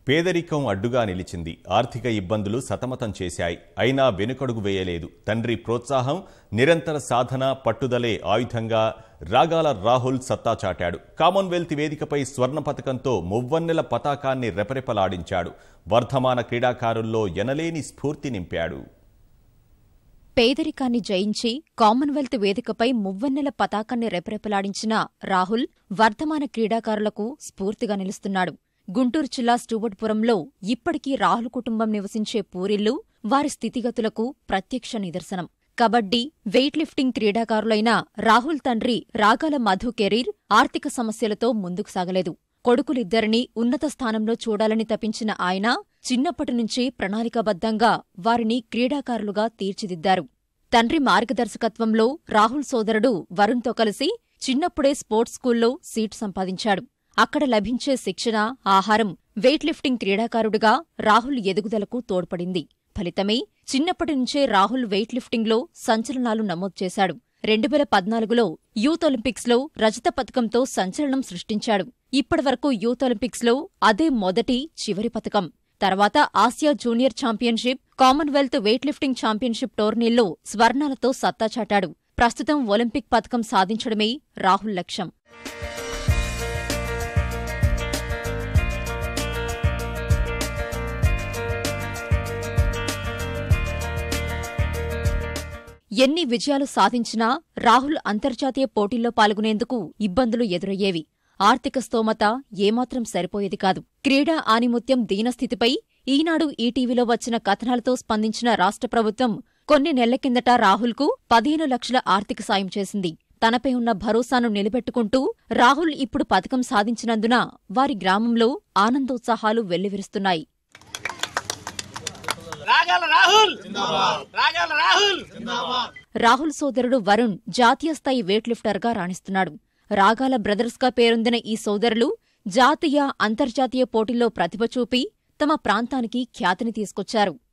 పేదరికం అడ్డుగా నిలిచింది ఆర్థిక ఇబ్బందులు సతమతం చేశాయి అయినా వెనుకడుగు వేయలేదు తండ్రి ప్రోత్సాహం నిరంతర సాధన పట్టుదలే ఆయుధంగా రాగాల రాహుల్ సత్తా చాటాడు కామన్వెల్త్ వేదికపై స్వర్ణ పథకంతో మువ్వన్నెల పతాకాన్ని రెపరెపలాడించాడు వర్ధమాన క్రీడాకారుల్లో ఎనలేని స్ఫూర్తి నింపాడు పేదరికాన్ని జయించి కామన్వెల్త్ వేదికపై మువ్వన్నెల పతాకాన్ని రెపరెపలాడించిన రాహుల్ వర్ధమాన క్రీడాకారులకు స్ఫూర్తిగా నిలుస్తున్నాడు గుంటూరు జిల్లా స్టూవర్ట్పురంలో ఇప్పటికీ రాహుల్ కుటుంబం నివసించే పూరిళ్లు వారి స్థితిగతులకు ప్రత్యక్ష నిదర్శనం కబడ్డీ వెయిట్ లిఫ్టింగ్ క్రీడాకారులైన రాహుల్ తండ్రి రాగాల మధు కెరీర్ ఆర్థిక సమస్యలతో ముందుకు సాగలేదు కొడుకులిద్దరినీ ఉన్నత స్థానంలో చూడాలని తపించిన ఆయన చిన్నప్పటి నుంచి ప్రణాళికాబద్ధంగా వారిని క్రీడాకారులుగా తీర్చిదిద్దారు తండ్రి మార్గదర్శకత్వంలో రాహుల్ సోదరుడు వరుణ్తో కలిసి చిన్నప్పుడే స్పోర్ట్స్ స్కూల్లో సీట్ సంపాదించాడు అక్కడ లభించే శిక్షణ ఆహారం వెయిట్ లిఫ్టింగ్ క్రీడాకారుడిగా రాహుల్ ఎదుగుదలకు తోడ్పడింది ఫలితమే చిన్నప్పటి నుంచే రాహుల్ వెయిట్ లిఫ్టింగ్లో సంచలనాలు నమోదు చేశాడు రెండు వేల పద్నాలుగులో యూత్ ఒలింపిక్స్లో రజత పథకంతో సంచలనం సృష్టించాడు ఇప్పటివరకు యూత్ ఒలింపిక్స్లో అదే మొదటి చివరి పథకం తర్వాత Asia junior championship commonwealth weight lifting championship టోర్నీల్లో స్వర్ణాలతో సత్తా చాటాడు ప్రస్తుతం ఒలింపిక్ పథకం సాధించడమే రాహుల్ లక్ష్యం ఎన్ని విజయాలు సాధించినా రాహుల్ అంతర్జాతీయ పోటీల్లో పాల్గొనేందుకు ఇబ్బందులు ఎదురయ్యేవి ఆర్థిక స్తోమత ఏమాత్రం సరిపోయేది కాదు క్రీడా ఆనిముత్యం దీనస్థితిపై ఈనాడు ఈటీవీలో వచ్చిన కథనాలతో స్పందించిన రాష్ట్ర ప్రభుత్వం కొన్ని నెలల కిందట రాహుల్కు పదిహేను లక్షల ఆర్థిక సాయం చేసింది తనపై ఉన్న భరోసాను నిలబెట్టుకుంటూ రాహుల్ ఇప్పుడు పథకం సాధించినందున వారి గ్రామంలో ఆనందోత్సాహాలు వెల్లివిరుస్తున్నాయి రాగాల రాహుల్ రాగాల రాహుల్ రాహుల్ సోదరుడు వరుణ్ జాతీయ స్థాయి వెయిట్ లిఫ్టర్గా రాణిస్తున్నాడు రాగాల బ్రదర్స్గా పేరొందిన ఈ సోదరులు జాతీయ అంతర్జాతీయ పోటీల్లో ప్రతిభ చూపి తమ ప్రాంతానికి ఖ్యాతిని తీసుకొచ్చారు